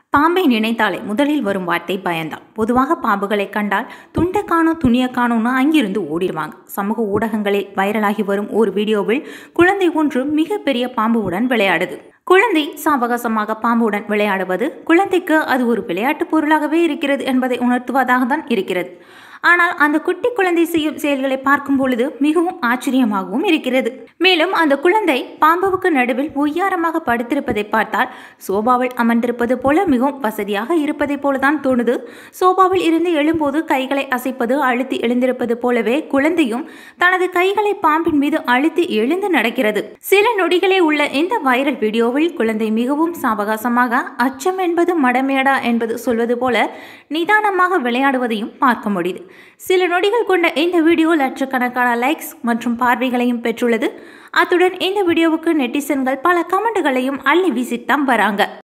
பாம்பை நினைத்தாலே முதலில் வரும் வார்த்தை பயந்தான் பொதுவாக பாம்புகளை கண்டால் துண்டை காணும் துணியை காணும்னு அங்கிருந்து ஓடிடுவாங்க சமூக ஊடகங்களில் வைரலாகி வரும் ஒரு வீடியோவில் குழந்தை ஒன்று மிகப்பெரிய பாம்புவுடன் விளையாடுது குழந்தை சாவகாசமாக பாம்புடன் விளையாடுவது குழந்தைக்கு அது ஒரு விளையாட்டு பொருளாகவே இருக்கிறது என்பதை உணர்த்துவதாக தான் இருக்கிறது ஆனால் அந்த குட்டி குழந்தை செய்யும் செயல்களை பார்க்கும் பொழுது மிகவும் ஆச்சரியமாகவும் இருக்கிறது மேலும் அந்த குழந்தை பாம்புவுக்கு நடுவில் ஒய்யாரமாக படுத்திருப்பதை பார்த்தால் சோபாவில் அமர்ந்திருப்பது போல மிகவும் வசதியாக இருப்பதை போலதான் தோணுது சோபாவில் இருந்து எழும்போது கைகளை அசைப்பது அழுத்தி எழுந்திருப்பது போலவே குழந்தையும் தனது கைகளை பாம்பின் மீது அழுத்தி எழுந்து நடக்கிறது சில நொடிகளே உள்ள இந்த வைரல் வீடியோவில் குழந்தை மிகவும் சாவகாசமாக அச்சம் என்பது மடமேடா என்பது சொல்வது போல நிதானமாக விளையாடுவதையும் பார்க்க முடியுது சில நொடிகள் கொண்ட இந்த வீடியோ லட்சக்கணக்கான லைக்ஸ் மற்றும் பார்வைகளையும் பெற்றுள்ளது அத்துடன் இந்த வீடியோவுக்கு நெட்டிசன்கள் பல கமெண்ட்டுகளையும் அள்ளி வீசித்தான் வராங்க